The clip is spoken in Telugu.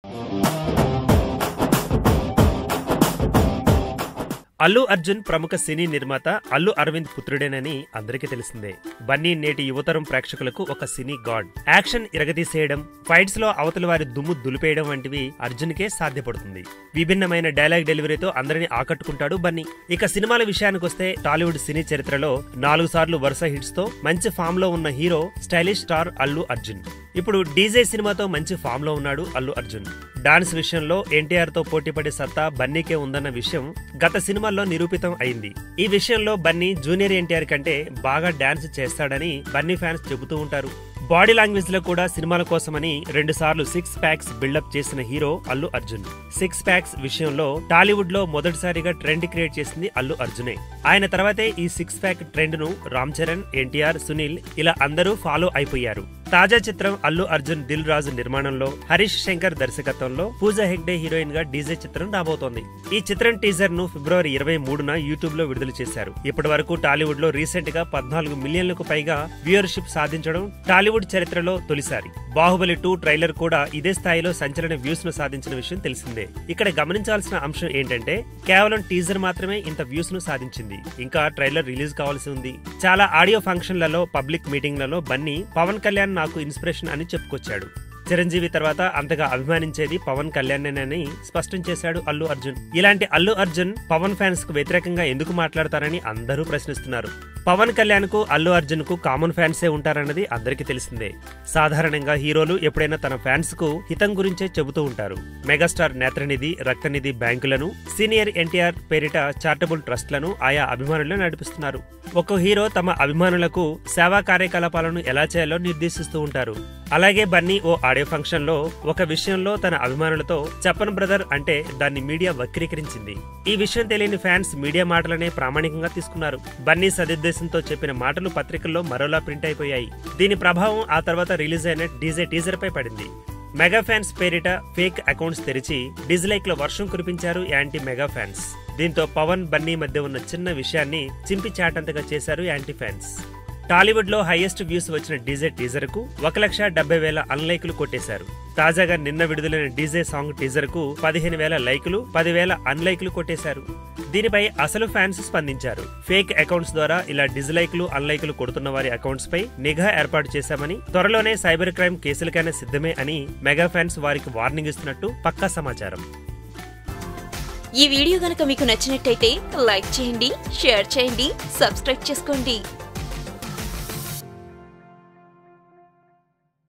అల్లు అర్జున్ ప్రముఖ సినీ నిర్మాత అల్లు అరవింద్ పుత్రుడేనని అందరికీ తెలిసిందే బన్నీ నేటి యువతరం ప్రేక్షకులకు ఒక సినీ గాడ్ యాక్షన్ ఇరగదీసేయడం ఫైట్స్ లో అవతల వారి దుమ్ము దులిపేయడం వంటివి అర్జున్ కే సాధ్యపడుతుంది విభిన్నమైన డైలాగ్ డెలివరీతో అందరిని ఆకట్టుకుంటాడు బన్నీ ఇక సినిమాల విషయానికొస్తే టాలీవుడ్ సినీ చరిత్రలో నాలుగు సార్లు వరుస హిట్స్ తో మంచి ఫామ్ లో ఉన్న hero stylish star Allu Arjun ఇప్పుడు డీజే సినిమాతో మంచి ఫామ్ లో ఉన్నాడు అల్లు అర్జున్ డాన్స్ విషయంలో ఎన్టీఆర్ తో పోటీపడే సత్తా బన్నీకే ఉందన్న విషయం గత సినిమాల్లో నిరూపితం అయింది ఈ విషయంలో బన్నీ జూనియర్ ఎన్టీఆర్ కంటే బాగా డాన్స్ చేస్తాడని బన్నీ ఫ్యాన్స్ చెబుతూ ఉంటారు బాడీ లాంగ్వేజ్ లో కూడా సినిమాల కోసమని రెండు సార్లు సిక్స్ ప్యాక్స్ బిల్డప్ చేసిన hero Allu Arjun six packs విషయంలో టాలీవుడ్ లో మొదటిసారిగా ట్రెండ్ క్రియేట్ చేసింది అల్లు అర్జునే ఆయన తర్వాతే ఈ సిక్స్ ప్యాక్ ట్రెండ్ ను రామ్ చరణ్ ఎన్టీఆర్ సునీల్ ఇలా అందరూ ఫాలో అయిపోయారు తాజా చిత్రం అల్లు అర్జున్ దిల్ రాజు నిర్మాణంలో హరీష్ శంకర్ దర్శకత్వంలో పూజా హెగ్డే హీరోయిన్ గా డీజే చిత్రం రాబోతోంది ఈ చిత్రం టీజర్ ను ఫిబ్రవరి ఇరవై మూడున యూట్యూబ్ లో విడుదల చేశారు ఇప్పటి వరకు టాలీవుడ్ లో రీసెంట్ గా పద్నాలుగు మిలియన్లకు పైగా వ్యూయర్షిప్ సాధించడం టాలీవుడ్ చరిత్రలో తొలిసారి బాహుబలి టూ ట్రైలర్ కూడా ఇదే స్థాయిలో సంచలన వ్యూస్ ను సాధించిన విషయం తెలిసిందే ఇక్కడ గమనించాల్సిన అంశం ఏంటంటే కేవలం టీజర్ మాత్రమే ఇంత వ్యూస్ ను సాధించింది ఇంకా ట్రైలర్ రిలీజ్ కావాల్సి ఉంది చాలా ఆడియో ఫంక్షన్లలో పబ్లిక్ మీటింగ్లలో బన్నీ పవన్ కళ్యాణ్ నాకు ఇన్స్పిరేషన్ అని చెప్పుకొచ్చాడు చిరంజీవి తర్వాత అంతగా అభిమానించేది పవన్ కళ్యాణేనని స్పష్టం చేశాడు అల్లు అర్జున్ ఇలాంటి అల్లు అర్జున్ పవన్ ఫ్యాన్స్ కు వ్యతిరేకంగా ఎందుకు మాట్లాడతారని అందరూ ప్రశ్నిస్తున్నారు పవన్ కళ్యాణ్ కు అల్లు అర్జున్ కు కామన్ ఫ్యాన్సే ఉంటారన్నది అందరికీ తెలిసిందే సాధారణంగా హీరోలు ఎప్పుడైనా తన ఫ్యాన్స్ కు హితం గురించే చెబుతూ ఉంటారు మెగాస్టార్ నేత్రనిధి రక్తనిధి బ్యాంకులను సీనియర్ ఎన్టీఆర్ పేరిట చారిటబుల్ ట్రస్ట్లను ఆయా అభిమానులు నడిపిస్తున్నారు ఒక హీరో తమ అభిమానులకు సేవా కార్యకలాపాలను ఎలా చేయాలో నిర్దేశిస్తూ ఉంటారు అలాగే బన్నీ ఓ ఆడియో ఫంక్షన్ లో ఒక విషయంలో తన అభిమానులతో చెప్పన్ బ్రదర్ అంటే దాన్ని మీడియా వక్రీకరించింది ఈ విషయం తెలియని ఫ్యాన్స్ మీడియా మాటలనే ప్రామాణికంగా తీసుకున్నారు బన్నీ సదుద్దేశంతో చెప్పిన మాటలు పత్రికల్లో మరోలా ప్రింట్ అయిపోయాయి దీని ప్రభావం ఆ తర్వాత రిలీజ్ అయిన డీజే టీజర్ పై పడింది మెగా ఫ్యాన్స్ పేరిట ఫేక్ అకౌంట్స్ తెరిచి డిజ్లైక్ లో వర్షం కురిపించారు యాంటీ మెగా ఫ్యాన్స్ దీంతో పవన్ బన్నీ మధ్య ఉన్న చిన్న విషయాన్ని చింపి చాటంతగా చేశారు యాంటీ ఫ్యాన్స్ టాలీవుడ్ లో హైయెస్ట్ వ్యూస్ వచ్చిన డీజే టీజర్ కు ఒక లక్ష డెబ్బై వేల అన్లైకులు కొట్టేశారు తాజాగా నిన్న విడుదలైన డీజే సాంగ్ టీజర్ కు పదిహేను వేల లైకులు పదివేల అన్లైకులు కొట్టేశారు దీనిపై అసలు ఫ్యాన్స్ స్పందించారు ఫేక్ అకౌంట్స్ ద్వారా ఇలా డిజ్లైకులు అన్లైకులు కొడుతున్న వారి అకౌంట్స్ పై నిఘా ఏర్పాటు చేశామని త్వరలోనే సైబర్ క్రైమ్ కేసులకైనా సిద్ధమే అని మెగా ఫ్యాన్స్ వారికి వార్నింగ్ ఇస్తున్నట్టు పక్కా సమాచారం ఈ వీడియో గనక మీకు నచ్చినట్టయితే లైక్ చేయండి షేర్ చేయండి సబ్స్క్రైబ్ చేసుకోండి